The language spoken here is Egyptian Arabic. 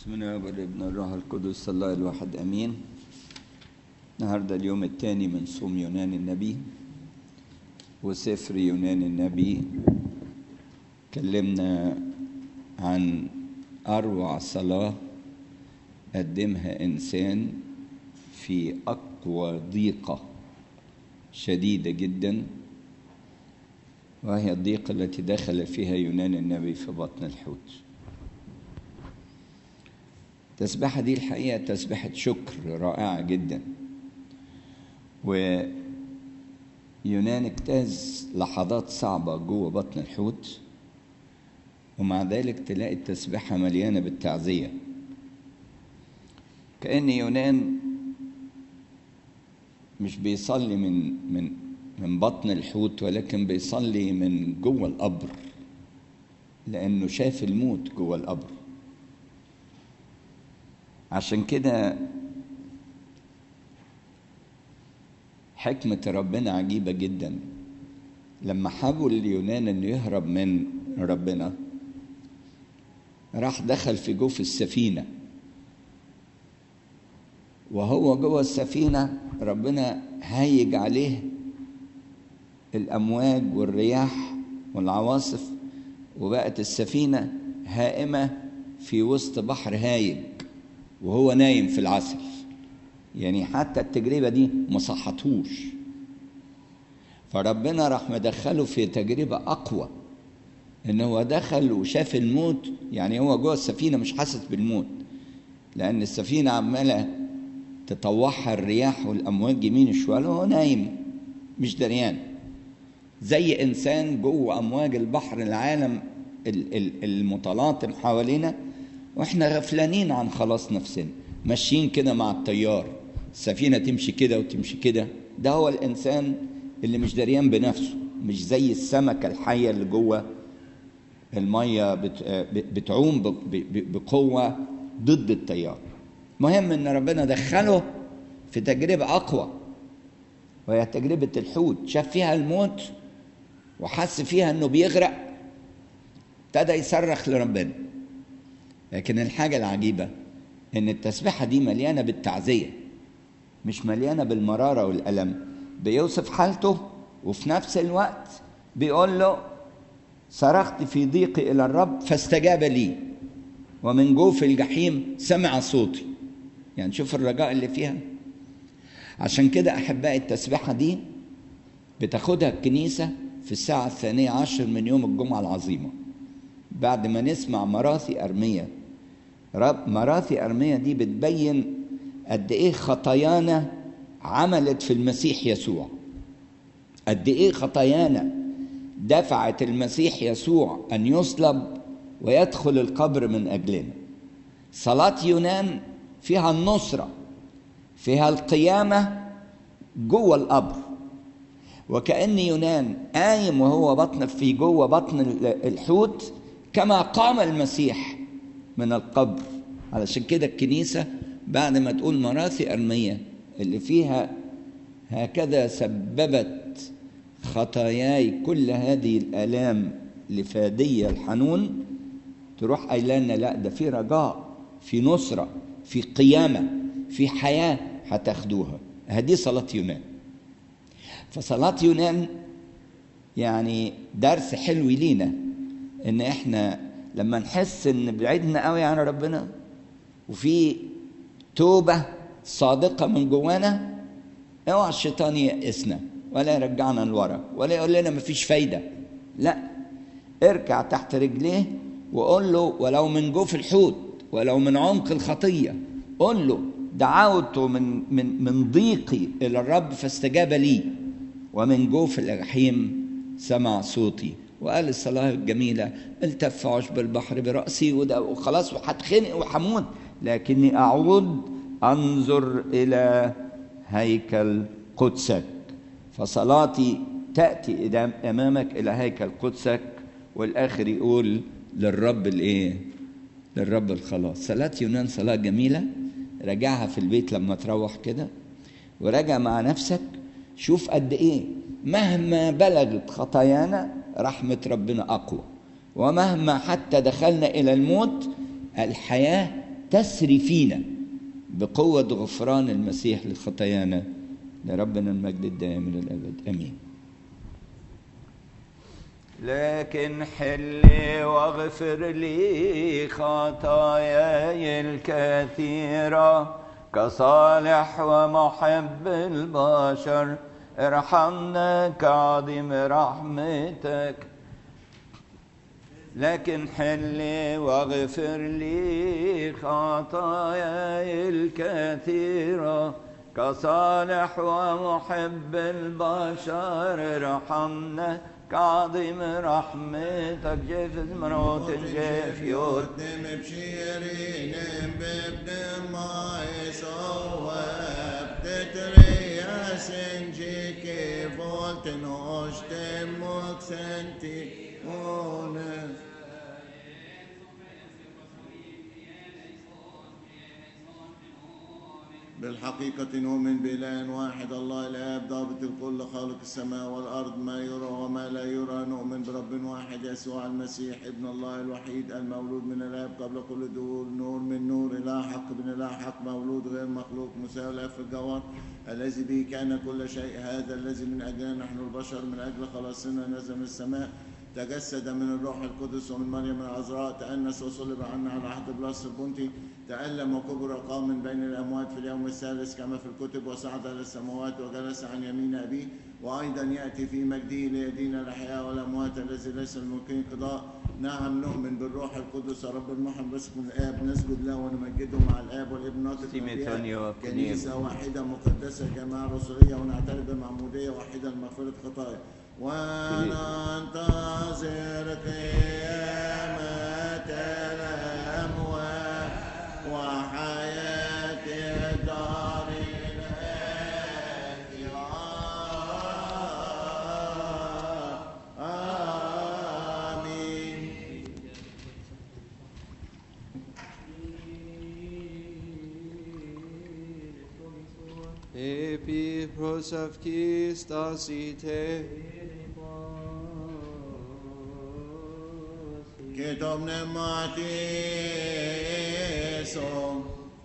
بسم الله والابن الروح القدس الله الواحد امين النهارده اليوم الثاني من صوم يونان النبي وسفر يونان النبي كلمنا عن اروع صلاه قدمها انسان في اقوى ضيقه شديده جدا وهي الضيقه التي دخل فيها يونان النبي في بطن الحوت التسبيحة دي الحقيقة تسبيحة شكر رائعة جدا ويونان اجتاز لحظات صعبة جوه بطن الحوت ومع ذلك تلاقي التسبيحة مليانة بالتعزية كأن يونان مش بيصلي من من من بطن الحوت ولكن بيصلي من جوه القبر لأنه شاف الموت جوه القبر عشان كده حكمة ربنا عجيبة جدا لما حاول اليونان انه يهرب من ربنا راح دخل في جوف السفينة وهو جوه السفينة ربنا هايج عليه الأمواج والرياح والعواصف وبقت السفينة هائمة في وسط بحر هايج وهو نايم في العسل يعني حتى التجربة دي ما صحتهوش فربنا راح مدخله في تجربة أقوى إن هو دخل وشاف الموت يعني هو جوه السفينة مش حاسس بالموت لأن السفينة عمالة تطوعها الرياح والأمواج يمين شوية وهو نايم مش دريان زي إنسان جوه أمواج البحر العالم المتلاطم حوالينا واحنا غفلانين عن خلاص نفسنا ماشيين كده مع التيار السفينه تمشي كده وتمشي كده ده هو الانسان اللي مش دريان بنفسه مش زي السمكه الحيه اللي جوه الميه بتعوم بقوه ضد التيار مهم ان ربنا دخله في تجربه اقوى وهي تجربه الحوت شاف فيها الموت وحس فيها انه بيغرق ابتدى يصرخ لربنا لكن الحاجة العجيبة إن التسبيحة دي مليانة بالتعزية مش مليانة بالمرارة والألم بيوصف حالته وفي نفس الوقت بيقول له صرخت في ضيقي إلى الرب فاستجاب لي ومن جوف الجحيم سمع صوتي يعني شوف الرجاء اللي فيها عشان كده أحبائي التسبيحة دي بتاخدها الكنيسة في الساعة الثانية عشر من يوم الجمعة العظيمة بعد ما نسمع مراثي أرمية رب مراثي أرمية دي بتبين قد إيه خطايانا عملت في المسيح يسوع قد إيه خطايانا دفعت المسيح يسوع أن يصلب ويدخل القبر من أجلنا صلاة يونان فيها النصرة فيها القيامة جوه القبر وكأن يونان قايم وهو بطن في جوه بطن الحوت كما قام المسيح من القبر علشان كده الكنيسة بعد ما تقول مراثي أرمية اللي فيها هكذا سببت خطاياي كل هذه الآلام لفادية الحنون تروح قايله لنا لا ده في رجاء في نصرة في قيامة في حياة هتاخدوها هذه صلاة يونان فصلاة يونان يعني درس حلو لينا ان احنا لما نحس ان بعدنا قوي عن ربنا وفي توبة صادقة من جوانا اوعى الشيطان ييأسنا ولا يرجعنا لورا ولا يقول لنا مفيش فايدة لا اركع تحت رجليه وقول له ولو من جوف الحوت ولو من عمق الخطية قول له دعوت من من من ضيقي الى الرب فاستجاب لي ومن جوف الجحيم سمع صوتي وقال الصلاة الجميلة التف عشب البحر برأسي وخلاص وهتخنق وهموت لكني أعود أنظر إلى هيكل قدسك فصلاتي تأتي أمامك إلى هيكل قدسك والآخر يقول للرب الإيه؟ للرب الخلاص صلاة يونان صلاة جميلة راجعها في البيت لما تروح كده وراجع مع نفسك شوف قد إيه مهما بلغت خطايانا رحمة ربنا أقوى ومهما حتى دخلنا إلى الموت الحياة تسري فينا بقوة غفران المسيح لخطايانا لربنا المجد الدائم إلى الأبد آمين لكن حلي واغفر لي خطاياي الكثيرة كصالح ومحب البشر ارحمنا كعظيم رحمتك لكن حلي واغفر لي خطاياي الكثيرة كصالح ومحب البشر ارحمنا كعظيم رحمتك جيف مروت جيف يوت قدم بشيرين ببن ما يصوب تتري يا سنجي كيف تنوش تمك سنتي ونس بالحقيقة نؤمن بإله واحد الله الآب ضابط الكل خالق السماء والأرض ما يرى وما لا يرى نؤمن برب واحد يسوع المسيح ابن الله الوحيد المولود من الآب قبل كل دور نور من نور إله حق من إله حق مولود غير مخلوق مساوي الآب في الجوهر الذي به كان كل شيء هذا الذي من أجلنا نحن البشر من أجل خلاصنا نزل من السماء تجسد من الروح القدس ومن مريم العذراء تأنس وصلب عنا على عهد بلاس البنطي تألم وكبر قام من بين الأموات في اليوم الثالث كما في الكتب وصعد إلى السماوات وجلس عن يمين أبيه وأيضا يأتي في مجده ليدين الأحياء والأموات الذي ليس الممكن قضاء نعم نؤمن بالروح القدس رب المحب باسم الآب نسجد له ونمجده مع الآب والابن ناطق سيميتوني الأنبياء. وكنيسة. كنيسة واحدة مقدسة جماعة رسولية ونعترف بمعمودية واحدة لمغفرة خطايا وننتظر قيامة الأموات وحياة الدار الآخرة آمين Epi prosavkistas ite, que domne matis